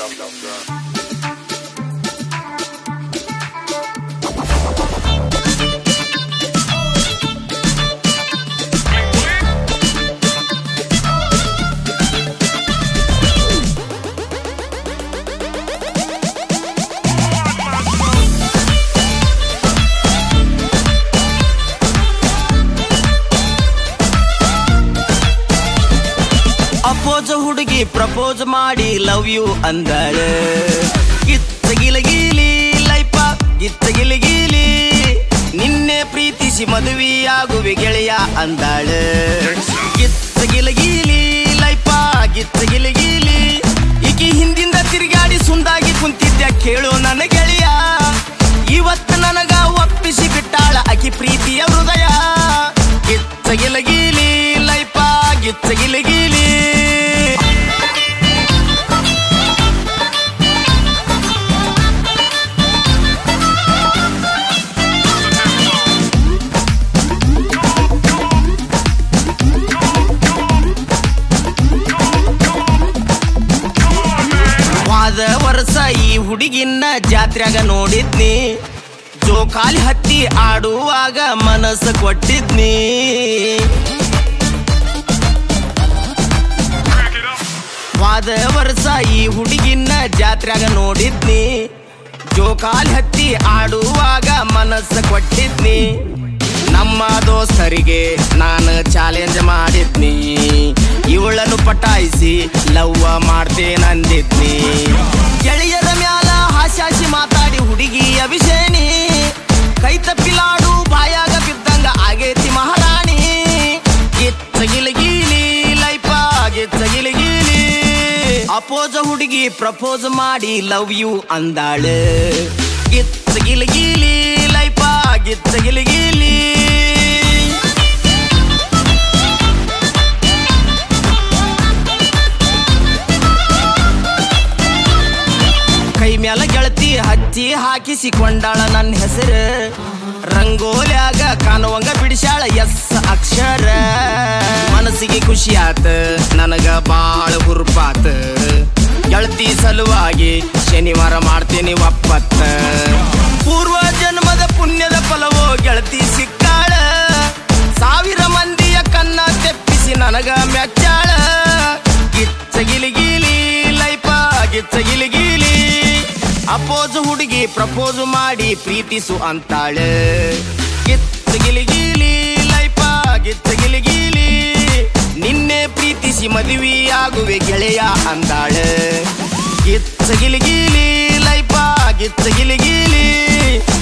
ಅಪೋಜ ಹುಡುಗಿ ಪ್ರಪೋಸ್ ಮಾಡಿ love you ಅಂದಾಳ ಗಿತ್ತಗಿಲಗೀಲಿ ಲೈಪ ಗಿತ್ತಗಿಲಗೀಲಿ ನಿನ್ನೆ ಪ್ರೀತಿಸಿ ಮದುವೆಯಾಗುವೆ ಗೆಳೆಯ ಅಂದಾಳ ಗಿತ್ತಗಿಲಗೀಲಿ ಲೈಪ ಗಿತ್ತಗಿಲಗೀಲಿ ಈಕಿ ಹಿಂದಿಂದ ತಿರುಗಾಡಿ ಸುಂದಾಗಿ ಕುಂತಿದ್ದ ಕೇಳು ನನ್ನ ಗೆಳೆಯ ಇವತ್ತು ನನಗ ಒಪ್ಪಿಸಿ ಬಿಟ್ಟಾಳ ಆಕಿ ಪ್ರೀತಿಯ ಹೃದಯ ಗಿತ್ತಗಿಲಗೀಲಿ ಲೈಪ ಗಿತ್ತಗಿಲಗೀಲಿ ವಾದ ವರ್ಷ ಈ ಹುಡುಗಿನ ಜಾತ್ರೆಗ ನೋಡಿದ್ನಿ ಜೋಕಾಲಿ ಹತ್ತಿ ಆಡುವಾಗ ಮನಸ್ಸು ಕೊಟ್ಟಿದ್ನಿ ವಾದ ವರ್ಷ ಈ ಹುಡುಗಿನ ಜಾತ್ರೆಗ ನೋಡಿದ್ನಿ ಜೋಕಾಲಿ ಹತ್ತಿ ಆಡುವಾಗ ಮನಸ್ಸು ಕೊಟ್ಟಿದ್ನಿ ನಮ್ಮ ದೋಸ್ತರಿಗೆ ನಾನು ಚಾಲೆಂಜ್ ಮಾಡಿದ್ನಿ ಇವಳನ್ನು ಪಟಾಯಿಸಿ ಲವ್ವ ಮಾಡ್ತೇನಂದಿದ್ನಿ ಗೆಳೆಯರ ಮ್ಯಾಲ ಹಾಸ್ಯಾಸಿ ಮಾತಾಡಿ ಹುಡುಗಿ ಅಭಿಷೇಣಿ ಕೈ ತಪ್ಪಿಲಾಡು ಬಾಯಾಗ ಬಿದ್ದಂಗ ಆಗೇತಿ ಮಹಾರಾಣಿ ಗಿಚ್ಚಗಿಲಗೀಲಿ ಲೈಫ ಗಿಚ್ಚಗಿಲಗೀಲಿ ಅಪೋಜ ಹುಡುಗಿ ಪ್ರಪೋಸ್ ಮಾಡಿ ಲವ್ ಯು ಅಂದಾಳ ಗಿಚ್ಚಗಿಲಗೀಲಿ ಲೈಫ ಗಿಚ್ಚಗಿಲಗೀಲಿ ಕೈ ಮ್ಯಾಲ ಗೆಳತಿ ಹಚ್ಚಿ ಹಾಕಿಸಿಕೊಂಡಾಳ ನನ್ನ ಹೆಸರು ರಂಗೋಲ್ಯಾಗ ಕಾಣುವಂಗ ಬಿಡಿಸ್ಯಾಳ ಎಸ್ ಅಕ್ಷರ ಮನಸ್ಸಿಗೆ ಖುಷಿ ಆತ ನನಗ ಬಾಳ ಹುರುಪಾತ ಗೆಳತಿ ಸಲುವಾಗಿ ಶನಿವಾರ ಮಾಡ್ತೀನಿ ಒಪ್ಪತ್ತ ಪೂರ್ವ ಜನ್ಮದ ಪುಣ್ಯದ ಫಲವೋ ಗೆಳತಿ ಸಿಕ್ಕಾಳ ಸಾವಿರ ಮಂದಿಯ ಕನ್ನ ತೆಪ್ಪಿಸಿ ನನಗ ಮೆಚ್ಚಾಳ ಗಿಚ್ಚಗಿಲಿಗಿಲಿ ಲೈಫ ಗಿಚ್ಚಗಿಲಿಗಿಲಿ ಅಪೋಜ್ ಹುಡುಗಿ ಪ್ರಪೋಸ್ ಮಾಡಿ ಪ್ರೀತಿಸು ಅಂತಾಳ ಗಿಚ್ಚಗಿಲಿಗಿಲಿ ಲೈಫ ಗಿಚ್ಚಗಿಲಿಗಿಲಿ ನಿನ್ನೆ ಪ್ರೀತಿಸಿ ಮದುವೆಯಾಗುವೆ ಗೆಳೆಯ ಅಂದಾಳ ಗಿಚ್ಚಗಿಲಿಗಿಲಿ ಲೈಫ ಗಿಚ್ಚಗಿಲಿಗಿಲಿ